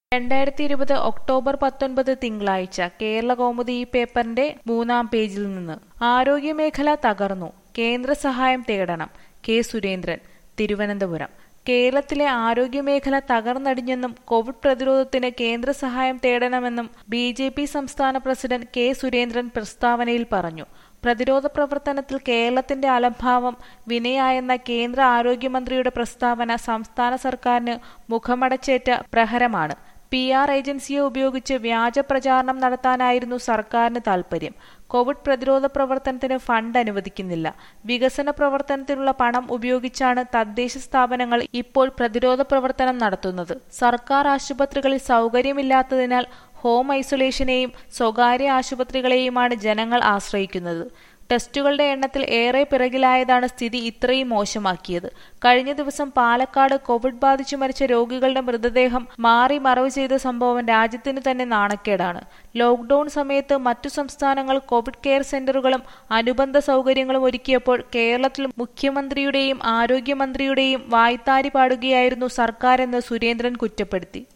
രണ്ടായിരത്തി ഇരുപത് ഒക്ടോബർ പത്തൊൻപത് തിങ്കളാഴ്ച കേരള കൗമുദി ഈ പേപ്പറിന്റെ മൂന്നാം പേജിൽ നിന്ന് ആരോഗ്യമേഖല തകർന്നു കേന്ദ്ര സഹായം തേടണം കെ സുരേന്ദ്രൻ തിരുവനന്തപുരം കേരളത്തിലെ ആരോഗ്യമേഖല തകർന്നടിഞ്ഞെന്നും കോവിഡ് പ്രതിരോധത്തിന് കേന്ദ്ര സഹായം തേടണമെന്നും ബി ജെ പി സംസ്ഥാന പ്രസിഡന്റ് കെ സുരേന്ദ്രൻ പ്രസ്താവനയിൽ പറഞ്ഞു പ്രതിരോധ പ്രവർത്തനത്തിൽ കേരളത്തിന്റെ അലംഭാവം വിനയായെന്ന കേന്ദ്ര ആരോഗ്യമന്ത്രിയുടെ പ്രസ്താവന സംസ്ഥാന സർക്കാരിന് മുഖമടച്ചേറ്റ പ്രഹരമാണ് പി ആർ ഏജൻസിയെ ഉപയോഗിച്ച് വ്യാജ പ്രചാരണം നടത്താനായിരുന്നു സർക്കാരിന് താൽപര്യം കോവിഡ് പ്രതിരോധ പ്രവർത്തനത്തിന് ഫണ്ട് അനുവദിക്കുന്നില്ല വികസന പ്രവർത്തനത്തിനുള്ള പണം ഉപയോഗിച്ചാണ് തദ്ദേശ സ്ഥാപനങ്ങൾ ഇപ്പോൾ പ്രതിരോധ പ്രവർത്തനം നടത്തുന്നത് സർക്കാർ ആശുപത്രികളിൽ സൗകര്യമില്ലാത്തതിനാൽ ഹോം ഐസൊലേഷനെയും സ്വകാര്യ ആശുപത്രികളെയുമാണ് ജനങ്ങൾ ആശ്രയിക്കുന്നത് ടെസ്റ്റുകളുടെ എണ്ണത്തിൽ ഏറെ പിറകിലായതാണ് സ്ഥിതി ഇത്രയും മോശമാക്കിയത് കഴിഞ്ഞ ദിവസം പാലക്കാട് കോവിഡ് ബാധിച്ചു മരിച്ച രോഗികളുടെ മൃതദേഹം മാറി മറവ് ചെയ്ത സംഭവം രാജ്യത്തിന് തന്നെ നാണക്കേടാണ് ലോക്ഡൌൺ സമയത്ത് മറ്റു സംസ്ഥാനങ്ങൾ കോവിഡ് കെയർ സെന്ററുകളും അനുബന്ധ സൗകര്യങ്ങളും ഒരുക്കിയപ്പോൾ കേരളത്തിൽ മുഖ്യമന്ത്രിയുടെയും ആരോഗ്യമന്ത്രിയുടെയും വായ്ത്താരി പാടുകയായിരുന്നു സർക്കാരെന്ന് സുരേന്ദ്രൻ കുറ്റപ്പെടുത്തി